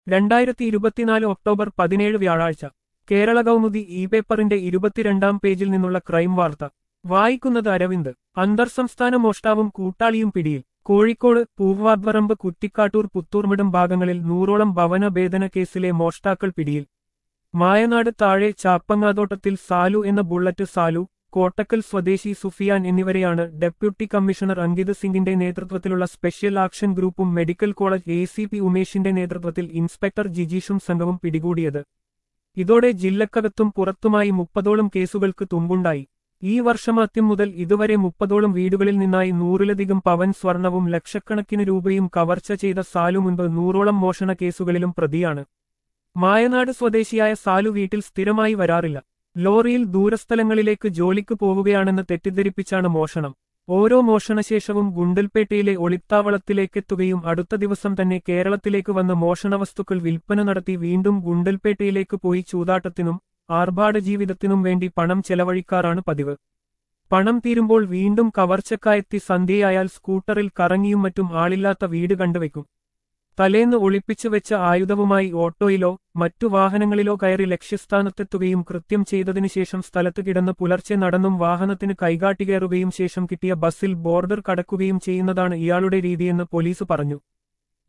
രണ്ടായിരത്തി ഇരുപത്തിനാല് ഒക്ടോബർ പതിനേഴ് വ്യാഴാഴ്ച കേരള കൗമുദി ഇ പേപ്പറിന്റെ ഇരുപത്തിരണ്ടാം പേജിൽ നിന്നുള്ള ക്രൈം വാർത്ത വായിക്കുന്നത് അരവിന്ദ് അന്തർ സംസ്ഥാന മോഷ്ടാവും കൂട്ടാളിയും പിടിയിൽ കോഴിക്കോട് പൂവാദ്വറമ്പ് കുറ്റിക്കാട്ടൂർ പുത്തൂർമിടം ഭാഗങ്ങളിൽ നൂറോളം ഭവന ഭേദന കേസിലെ മോഷ്ടാക്കൾ പിടിയിൽ മായനാട് താഴെ ചാപ്പങ്ങാതോട്ടത്തിൽ സാലു എന്ന ബുള്ളറ്റ് സാലു കോട്ടക്കൽ സ്വദേശി സുഫിയാൻ എന്നിവരെയാണ് ഡെപ്യൂട്ടി കമ്മീഷണർ അങ്കിത് സിംഗിന്റെ നേതൃത്വത്തിലുള്ള സ്പെഷ്യൽ ആക്ഷൻ ഗ്രൂപ്പും medical college A C P ഉമേഷിന്റെ നേതൃത്വത്തിൽ ഇൻസ്പെക്ടർ ജിജീഷും സംഘവും പിടികൂടിയത് ഇതോടെ ജില്ലക്കകത്തും പുറത്തുമായി മുപ്പതോളം കേസുകൾക്ക് തുമ്പുണ്ടായി ഈ വർഷമാദ്യം മുതൽ ഇതുവരെ മുപ്പതോളം വീടുകളിൽ നിന്നായി നൂറിലധികം പവൻ സ്വർണവും ലക്ഷക്കണക്കിന് രൂപയും കവർച്ച ചെയ്ത സാലു മുൻപ് നൂറോളം മോഷണ കേസുകളിലും പ്രതിയാണ് മായനാട് സ്വദേശിയായ സാലു വീട്ടിൽ സ്ഥിരമായി വരാറില്ല ലോറിയിൽ ദൂരസ്ഥലങ്ങളിലേക്ക് ജോലിക്ക് പോവുകയാണെന്ന് തെറ്റിദ്ധരിപ്പിച്ചാണ് മോഷണം ഓരോ മോഷണശേഷവും ഗുണ്ടൽപേട്ടയിലെ ഒളിത്താവളത്തിലേക്കെത്തുകയും അടുത്ത ദിവസം തന്നെ കേരളത്തിലേക്ക് വന്ന് മോഷണവസ്തുക്കൾ വിൽപ്പന നടത്തി വീണ്ടും ഗുണ്ടൽപേട്ടയിലേക്ക് പോയി ചൂതാട്ടത്തിനും ആർഭാട ജീവിതത്തിനും വേണ്ടി പണം ചെലവഴിക്കാറാണ് പതിവ് പണം തീരുമ്പോൾ വീണ്ടും കവർച്ചക്കായെത്തി സന്ധ്യയായാൽ സ്കൂട്ടറിൽ കറങ്ങിയും മറ്റും ആളില്ലാത്ത വീട് കണ്ടുവെക്കും തലേന്ന് ഒളിപ്പിച്ചു വെച്ച ആയുധവുമായി ഓട്ടോയിലോ മറ്റു വാഹനങ്ങളിലോ കയറി ലക്ഷ്യസ്ഥാനത്തെത്തുകയും കൃത്യം ചെയ്തതിനു ശേഷം സ്ഥലത്ത് കിടന്ന് പുലർച്ചെ നടന്നും വാഹനത്തിന് കൈകാട്ടി കയറുകയും ശേഷം കിട്ടിയ ബസ്സിൽ ബോർഡർ കടക്കുകയും ചെയ്യുന്നതാണ് ഇയാളുടെ രീതിയെന്ന് പോലീസ് പറഞ്ഞു